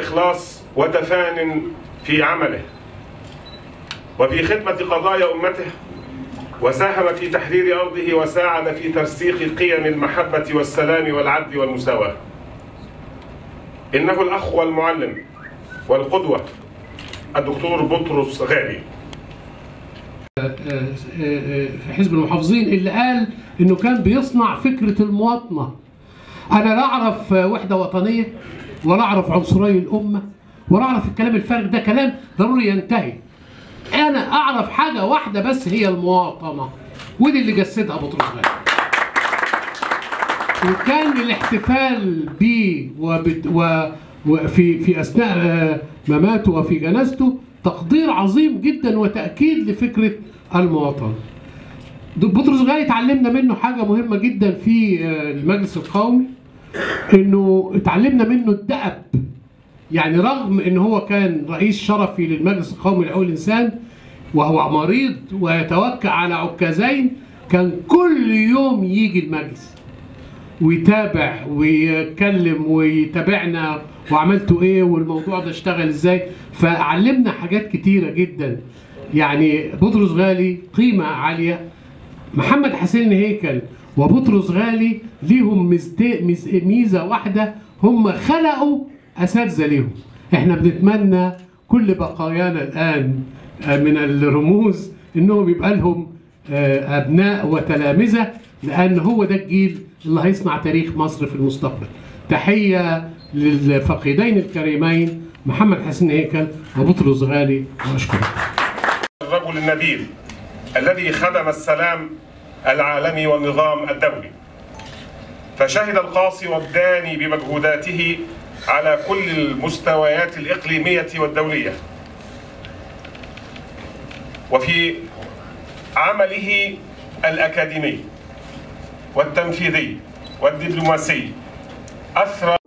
إخلاص وتفان في عمله وفي خدمة قضايا أمته وساهم في تحرير أرضه وساعد في ترسيخ قيم المحبة والسلام والعدل والمساواة إنه الأخ والمعلم والقدوة الدكتور بطرس غالي في حزب المحافظين اللي قال انه كان بيصنع فكره المواطنه انا لا اعرف وحده وطنيه ولا اعرف عنصري الامه ولا اعرف الكلام الفارغ ده كلام ضروري ينتهي انا اعرف حاجه واحده بس هي المواطنه ودي اللي جسدها بطرس غالي وكان الاحتفال بيه وبت و وفي في اثناء آه، مماته وفي جنازته تقدير عظيم جدا وتاكيد لفكره المواطنه. بطرس غالي اتعلمنا منه حاجه مهمه جدا في آه، المجلس القومي انه اتعلمنا منه الدأب يعني رغم ان هو كان رئيس شرفي للمجلس القومي لحقوق الانسان وهو مريض ويتوكل على عكازين كان كل يوم يجي المجلس ويتابع ويتكلم ويتابعنا وعملتوا ايه والموضوع ده اشتغل ازاي فعلمنا حاجات كتيره جدا يعني بطرس غالي قيمه عاليه محمد حسين هيكل وبطرس غالي ليهم مزت- مز- ميزه واحده هم خلقوا اساتذه ليهم احنا بنتمنى كل بقايانا الان آه، من الرموز انهم يبقى لهم آه، ابناء وتلامذه لان هو ده الجيل اللي هيصنع تاريخ مصر في المستقبل تحيه للفقيدين الكريمين محمد حسين هيكل وبطرس غالي واشكرك الرجل النبيل الذي خدم السلام العالمي والنظام الدولي فشهد القاصي والداني بمجهوداته على كل المستويات الإقليمية والدولية وفي عمله الأكاديمي والتنفيذي والدبلوماسي أثرى